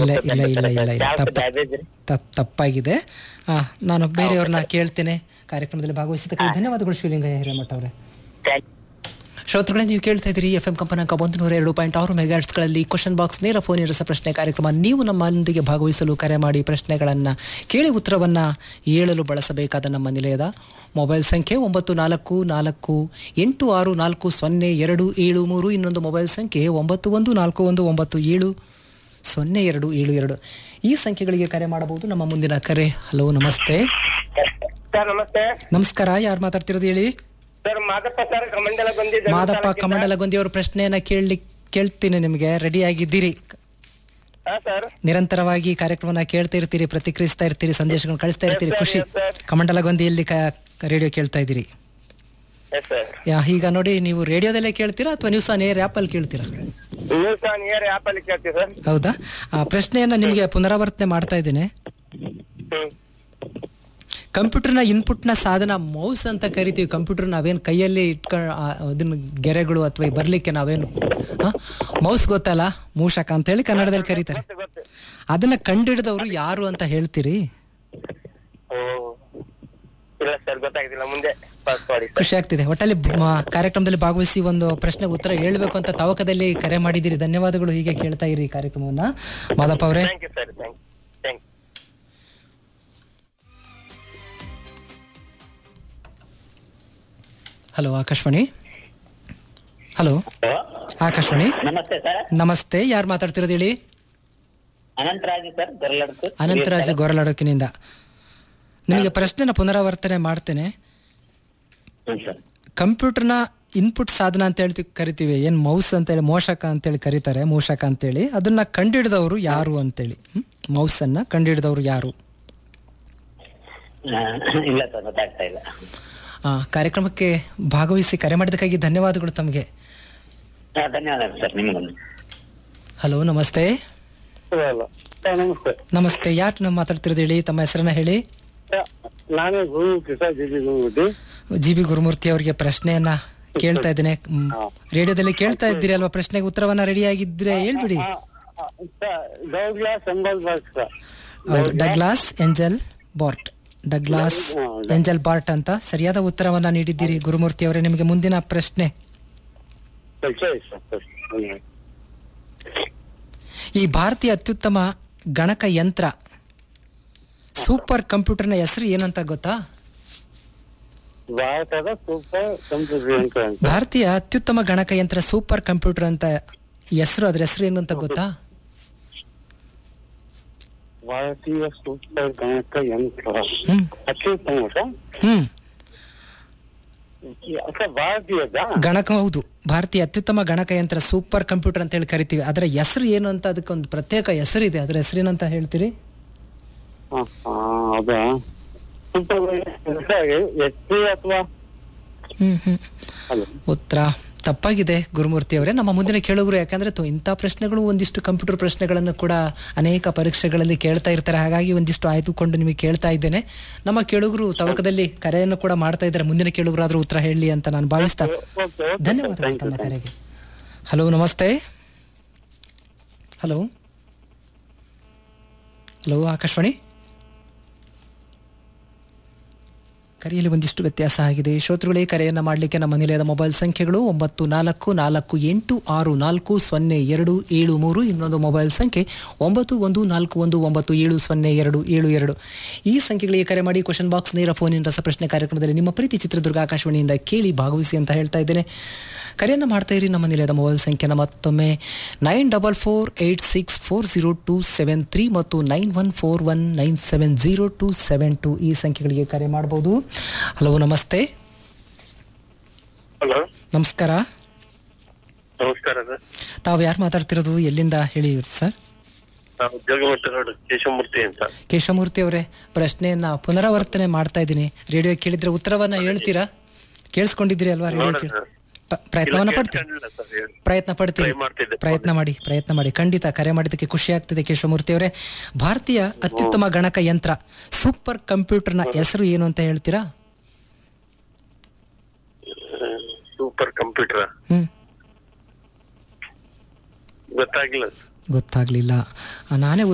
ಇಲ್ಲ ಇಲ್ಲ ಇಲ್ಲ ಇಲ್ಲ ಇಲ್ಲ ಯಾವ ತಪ್ಪ ಡ್ಯಾಮೇಜ್ ರೀ ತ- ತಪ್ಪಾಗಿದೆ ಆ, ನಾನು ಬೇರೆಯವ್ರನ್ನ ಕೇಳ್ತೇನೆ ಕಾರ್ಯಕ್ರಮದಲ್ಲಿ ಭಾಗವಹಿಸಿದ್ದಕ್ಕೆ ಧನ್ಯವಾದಗಳು ಶಿವಲಿಂಗಯ್ಯ ಹಿರೇಮಠ ಅವರೇ ಥ್ಯಾಂಕ್ ಶ್ರೋತೃಗಳೇ ನೀವು ಕೇಳ್ತಾ ಇದ್ದೀರಿ ಎಫ್ ಎಂ ಕಂಪನಾಂಕ ಒಂದು ನೂರ ಎರಡು ಪಾಯಿಂಟ್ ಆರು ಮೆಗಾಟ್ಸ್ಗಳಲ್ಲಿ ಕ್ವಶನ್ ಬಾಕ್ಸ್ ನೇರ ಫೋನ್ ರಸ ಪ್ರಶ್ನೆ ಕಾರ್ಯಕ್ರಮ ನೀವು ನಮ್ಮೊಂದಿಗೆ ಭಾಗವಹಿಸಲು ಕರೆ ಮಾಡಿ ಪ್ರಶ್ನೆಗಳನ್ನು ಕೇಳಿ ಉತ್ತರವನ್ನು ಹೇಳಲು ಬಳಸಬೇಕಾದ ನಮ್ಮ ನಿಲಯದ ಮೊಬೈಲ್ ಸಂಖ್ಯೆ ಒಂಬತ್ತು ನಾಲ್ಕು ನಾಲ್ಕು ಎಂಟು ಆರು ನಾಲ್ಕು ಸೊನ್ನೆ ಎರಡು ಏಳು ಮೂರು ಇನ್ನೊಂದು ಮೊಬೈಲ್ ಸಂಖ್ಯೆ ಒಂಬತ್ತು ಒಂದು ನಾಲ್ಕು ಒಂದು ಒಂಬತ್ತು ಏಳು ಸೊನ್ನೆ ಎರಡು ಏಳು ಎರಡು ಈ ಸಂಖ್ಯೆಗಳಿಗೆ ಕರೆ ಮಾಡಬಹುದು ನಮ್ಮ ಮುಂದಿನ ಕರೆ ಹಲೋ ನಮಸ್ತೆ ಸರ್ ನಮಸ್ತೆ ನಮಸ್ಕಾರ ಯಾರು ಮಾತಾಡ್ತಿರೋದು ಹೇಳಿ ಸರ್ ಮಾದಪ್ಪ ಸರ್ ಕಮಂಡಲ ಬಂದಿದ್ದೆ ಮಾದಪ್ಪ ಕಮಂಡಲಗೊಂದಿ ಅವ್ರ ಪ್ರಶ್ನೆಯನ್ನ ಕೇಳಲಿ ಕೇಳ್ತೀನಿ ನಿಮಗೆ ರೆಡಿ ಆಗಿದ್ದೀರಿ ಹಾ ಸರ್ ನಿರಂತರವಾಗಿ ಕಾರ್ಯಕ್ರಮನ ಕೇಳ್ತಾ ಇರ್ತೀರಿ ಪ್ರತಿಕ್ರಿಯಿಸ್ತಾ ಇರ್ತೀರಿ ಸಂದೇಶಗಳನ್ನ ಕಳಿಸ್ತಾ ಇರ್ತೀರಿ Yes, sir, ಖುಷಿ yes, sir. ಕಮಂಡಲಗೊಂದಿಯಲ್ಲಿ ರೇಡಿಯೋ ಕೇಳ್ತಾ ಇದ್ದೀರಿ ಎಸ್ ಸರ್ ಯಾ, ಈಗ ನೋಡಿ ನೀವು ರೇಡಿಯೋದಲ್ಲೇ ಕೇಳ್ತೀರಾ ಅಥವಾ ನ್ಯೂಸ್ ಆನ್ ಏರ್ ಆ್ಯಪಲ್ಲಿ ಕೇಳ್ತೀರಾ ನ್ಯೂಸ್ ಆನ್ ಏರ್ ಆಪ್ ಅಲ್ಲಿ ಕೇಳ್ತೀವಿ ಸರ್ ಹೌದಾ ಆ ಪ್ರಶ್ನೆಯನ್ನ ನಿಮಗೆ ಪುನರಾವರ್ತನೆ ಮಾಡ್ತಾ ಇದ್ದೇನೆ ಹ್ಮ್ ಕಂಪ್ಯೂಟರ್ನ ಇನ್ಪುಟ್ನ ಸಾಧನ ಮೌಸ್ ಅಂತ ಕರಿತೀವಿ ಕಂಪ್ಯೂಟರ್ ನಾವೇನು ಕೈಯಲ್ಲಿ ಇಟ್ಕೊಂಡು ಅದನ್ನ ಗೆರೆಗಳು ಅಥವಾ ಬರ್ಲಿಕ್ಕೆ ನಾವೇನು ಮೌಸ್ ಗೊತ್ತಲ್ಲ ಮೂಷಕ ಅಂತ ಹೇಳಿ ಕನ್ನಡದಲ್ಲಿ ಕರೀತಾರೆ ಗೊತ್ತು ಗೊತ್ತು ಅದನ್ನ ಕಂಡಿಡಿದವರು ಯಾರು ಅಂತ ಹೇಳ್ತೀರಿ ಓ ಇಲ್ಲ ಸರ್ ಗೊತ್ತಾಗಿಲ್ಲ ಮುಂದೆ ಪಾಸ್ ಮಾಡಿ ಸರ್ ಖುಷಿ ಆಗ್ತಿದೆ ಒಟ್ಟಲ್ಲಿ ಬ- ಮ- ಕಾರ್ಯಕ್ರಮದಲ್ಲಿ ಭಾಗವಹಿಸಿ ಒಂದು ಪ್ರಶ್ನೆಗೆ ಉತ್ತರ ಹೇಳ್ಬೇಕು ಅಂತ ತವಕದಲ್ಲಿ ಕರೆ ಮಾಡಿದ್ದೀರಿ ಧನ್ಯವಾದಗಳು ಹೀಗೆ ಕೇಳ್ತಾ ಇರಿ ಕಾರ್ಯಕ್ರಮವನ್ನ ಮಾದಪ್ಪ ಅವರೇ thank you sir thank thank hello Akashvani hello Akashvani ನಮಸ್ತೆ ಸರ್ ನಮಸ್ತೆ ಯಾರು ಮಾತಾಡ್ತಿರೋದು ಹೇಳಿ ಅನಂತರಾಜು ಸರ್ ಗೊರಲಡ್ಕು ಅನಂತರಾಜ್ ಗೊರಲಡಕಿನಿಂದ ನಿಮಗೆ ಪ್ರಶ್ನೆನ ಪುನರಾವರ್ತನೆ ಮಾಡ್ತೇನೆ ಹ್ಞೂ ಸರ್ ಕಂಪ್ಯೂಟರ್ನ ಇನ್ಪುಟ್ ಸಾಧನ ಅಂತ ಹೇಳಿ ಕರಿತೀವಿ ಏನು ಮೌಸ್ ಅಂತೇಳಿ ಮೋಷಕ ಅಂತೇಳಿ ಕರೀತಾರೆ ಮೂಷಕ ಅಂತೇಳಿ ಅದನ್ನ ಕಂಡಿಡಿದವರು ಯಾರು ಅಂತೇಳಿ ಹ್ಮ್? ಮೌಸನ್ನ ಕಂಡಿಡಿದವರು ಯಾರು ಆ, ಇಲ್ಲ ಸರ್ ಗೊತ್ತಾಗ್ತಾ ಇಲ್ಲ ಆ, ಕಾರ್ಯಕ್ರಮಕ್ಕೆ ಭಾಗವಹಿಸಿ ಕರೆ ಮಾಡಿದ್ದಕ್ಕಾಗಿ ಧನ್ಯವಾದಗಳು ತಮಗೆ ಆ, ಧನ್ಯವಾದ ಸರ್ ನಿಮಗೊಂದು ಹಲೋ ನಮಸ್ತೆ ಸರ್ ನಮಸ್ತೆ ನಮಸ್ತೆ ಯಾರು ನಾವು ಮಾತಾಡ್ತಿರೋದು ಹೇಳಿ ತಮ್ಮ ಹೆಸರನ್ನ ಹೇಳಿ ನಾನೇ Gurumurthy sir G G Gurumurthy G B Gurumurthy ಅವರಿಗೆ ಪ್ರಶ್ನೆಯನ್ನ ಕೇಳ್ತಾ ಇದ್ದೇನೆ ಮ್, ರೇಡಿಯೋದಲ್ಲಿ ಕೇಳ್ತಾ ಇದ್ದೀರಿ ಅಲ್ವಾ ಪ್ರಶ್ನೆಗೆ ಉತ್ತರವನ್ನ ರೆಡಿ ಆಗಿದ್ರೆ ಹೇಳ್ಬಿಡಿ ಡೌಗ್ಲಾಸ್ ಎಂಬಲ್ ಬಾಕ್ಸ್ ಸರ್ ಹೌದು Douglas Engelbart Douglas Engelbart ಅಂತ ಸರಿಯಾದ ಉತ್ತರವನ್ನ ನೀಡಿದ್ದೀರಿ ಗುರುಮೂರ್ತಿ ಅವರೇ ನಿಮಗೆ ಮುಂದಿನ ಪ್ರಶ್ನೆ ಈ ಭಾರತೀಯ ಅತ್ಯುತ್ತಮ ಗಣಕ ಯಂತ್ರ ಸೂಪರ್ ಕಂಪ್ಯೂಟರ್ನ ಹೆಸರು ಏನಂತ ಗೊತ್ತಾ ಭಾರತದ ಸೂಪರ್ ಕಂಪ್ಯೂಟರ್ ಯಂತ್ರ ಅಂತ ಭಾರತೀಯ ಅತ್ಯುತ್ತಮ ಗಣಕಯಂತ್ರ ಸೂಪರ್ ಕಂಪ್ಯೂಟರ್ ಅಂತ ಹೆಸರು ಅದ್ರ ಹೆಸರು ಏನು ಅಂತ ಗೊತ್ತಾ ಭಾರತೀಯ ಸೂಪರ್ ಗಣಕ ಯಂತ್ರ ಹ್ಮ್ ಅತ್ಯುತ್ತಮ ಸರ್ ಹ್ಮ್ ಸರ್ ಭಾರತೀಯದ ಗಣಕ ಹೌದು ಭಾರತೀಯ ಅತ್ಯುತ್ತಮ ಗಣಕಯಂತ್ರ ಸೂಪರ್ ಕಂಪ್ಯೂಟರ್ ಅಂತ ಹೇಳಿ ಕರಿತೀವಿ ಅದರ ಹೆಸರು ಏನು ಅಂತ ಅದಕ್ಕೊಂದು ಪ್ರತ್ಯೇಕ ಹೆಸರಿದೆ ಅದರ ಹೆಸರೇನಂತ ಹೇಳ್ತೀರಿ ಹೌದಾ ಸೂಪರ್ ಎಚ್ ಪಿ ಅಥವಾ ಹ್ಮ್ ಹ್ಮ್ ಹಲೋ ಉತ್ತರ ತಪ್ಪಾಗಿದೆ ಗುರುಮೂರ್ತಿ ಅವರೇ ನಮ್ಮ ಮುಂದಿನ ಕೇಳುಗರು ಯಾಕಂದ್ರೆ ತು- ಇಂಥ ಪ್ರಶ್ನೆಗಳು ಒಂದಿಷ್ಟು ಕಂಪ್ಯೂಟರ್ ಪ್ರಶ್ನೆಗಳನ್ನು ಕೂಡ ಅನೇಕ ಪರೀಕ್ಷೆಗಳಲ್ಲಿ ಕೇಳ್ತಾ ಇರ್ತಾರೆ ಹಾಗಾಗಿ ಒಂದಿಷ್ಟು ಆಯ್ದುಕೊಂಡು ನಿಮಗೆ ಕೇಳ್ತಾ ಇದ್ದೇನೆ ನಮ್ಮ ಕೇಳುಗರು ತವಕದಲ್ಲಿ ಕರೆಯನ್ನು ಕೂಡ ಮಾಡ್ತಾ ಇದ್ದಾರೆ ಮುಂದಿನ ಕೇಳುಗರಾದ್ರೂ ಉತ್ತರ ಹೇಳಿ ಅಂತ ನಾನು ಭಾವಿಸ್ತಾ ಓಕೆ ಧನ್ಯವಾದಗಳು ತಮ್ಮ ಕರೆಗೆ ಹಲೋ ನಮಸ್ತೆ ಹಲೋ ಹಲೋ ಆಕಾಶವಾಣಿ ಕರೆಯಲ್ಲಿ ಒಂದಿಷ್ಟು ವ್ಯತ್ಯಾಸ ಆಗಿದೆ ಶ್ರೋತೃಗಳೇ ಕರೆಯನ್ನು ಮಾಡಲಿಕ್ಕೆ ನಮ್ಮ ನಿಲಯದ ಮೊಬೈಲ್ ಸಂಖ್ಯೆಗಳು ಒಂಬತ್ತು ನಾಲ್ಕು ನಾಲ್ಕು ಎಂಟು ಆರು ನಾಲ್ಕು ಸೊನ್ನೆ ಎರಡು ಏಳು ಮೂರು ಇನ್ನೊಂದು ಮೊಬೈಲ್ ಸಂಖ್ಯೆ ಒಂಬತ್ತು ಒಂದು ನಾಲ್ಕು ಒಂದು ಒಂಬತ್ತು ಏಳು ಸೊನ್ನೆ ಎರಡು ಏಳು ಎರಡು ಈ ಸಂಖ್ಯೆಗಳಿಗೆ ಕರೆ ಮಾಡಿ ಕ್ವಶನ್ ಬಾಕ್ಸ್ ನೇರ ಫೋನಿನ ರಸಪ್ರಶ್ನೆ ಕಾರ್ಯಕ್ರಮದಲ್ಲಿ ನಿಮ್ಮ ಪ್ರೀತಿ ಚಿತ್ರದುರ್ಗ ಆಕಾಶವಾಣಿಯಿಂದ ಕೇಳಿ ಭಾಗವಹಿಸಿ ಅಂತ ಹೇಳ್ತಾ ಇದ್ದೇನೆ ಕರೆಯನ್ನು ಮಾಡ್ತಾ ಇರಿ ನಮ್ಮ ನಿಲಯದ ಮೊಬೈಲ್ ಸಂಖ್ಯೆನ ಮತ್ತೊಮ್ಮೆ nine double four eight six four zero two seven three ಮತ್ತು nine one four one nine seven zero two seven two ಈ ಸಂಖ್ಯೆಗಳಿಗೆ ಕರೆ ಮಾಡಬಹುದು ಹಲೋ ನಮಸ್ತೆ ಹಲೋ ನಮಸ್ಕಾರ ನಮಸ್ಕಾರ ಸರ್ ತಾವು ಯಾರು ಮಾತಾಡ್ತಿರೋದು ಎಲ್ಲಿಂದ ಹೇಳಿ ಸರ್ ನಾವು ಜೋಗಿಮಟ್ಟ ರೋಡ್ ಕೇಶವಮೂರ್ತಿ ಅಂತ ಕೇಶವಮೂರ್ತಿ ಅವರೇ ಪ್ರಶ್ನೆಯನ್ನ ಪುನರಾವರ್ತನೆ ಮಾಡ್ತಾ ಇದ್ದೀನಿ ರೇಡಿಯೋ ಕೇಳಿದ್ರೆ ಉತ್ತರವನ್ನ ಹೇಳ್ತೀರಾ ಕೇಳಿಸ್ಕೊಂಡಿದ್ದೀರಿ ಅಲ್ವಾ ರೇಡಿಯೋ ನೋಡೋಣ ಕೇಳಿ ಸರ್. ಪ- ಪ್ರಯತ್ನವನ್ನ ಇಲ್ಲ, ಪಡ್ತೀನಿ ಕೇಳ್ಕೊಂಡಿಲ್ಲ ಸರ್ ಹೇಳಿ. ಪ್ರಯತ್ನ ಪಡ್ತೀನಿ Try ಮಾಡ್ತಿದ್ದೆ. ಪ್ರಯತ್ನ ಮಾಡಿ ಪ್ರಯತ್ನ ಮಾಡಿ ಖಂಡಿತ ಕರೆ ಮಾಡಿದ್ದಕ್ಕೆ ಖುಷಿ ಆಗ್ತಿದೆ ಕೇಶವಮೂರ್ತಿ ಅವರೇ ಭಾರತೀಯ ಅತ್ಯುತ್ತಮ ಗಣಕ ಯಂತ್ರ ಸೂಪರ್ ಕಂಪ್ಯೂಟರ್ನ ಹೆಸರು ಏನು ಅಂತ ಹೇಳ್ತೀರಾ ಸೂಪರ್ ಕಂಪ್ಯೂಟರ್ ಹ್ಮ್ ಗೊತ್ತಾಗಿಲ್ಲ ಗೊತ್ತಾಗ್ಲಿಲ್ಲ ಆ, ನಾನೇ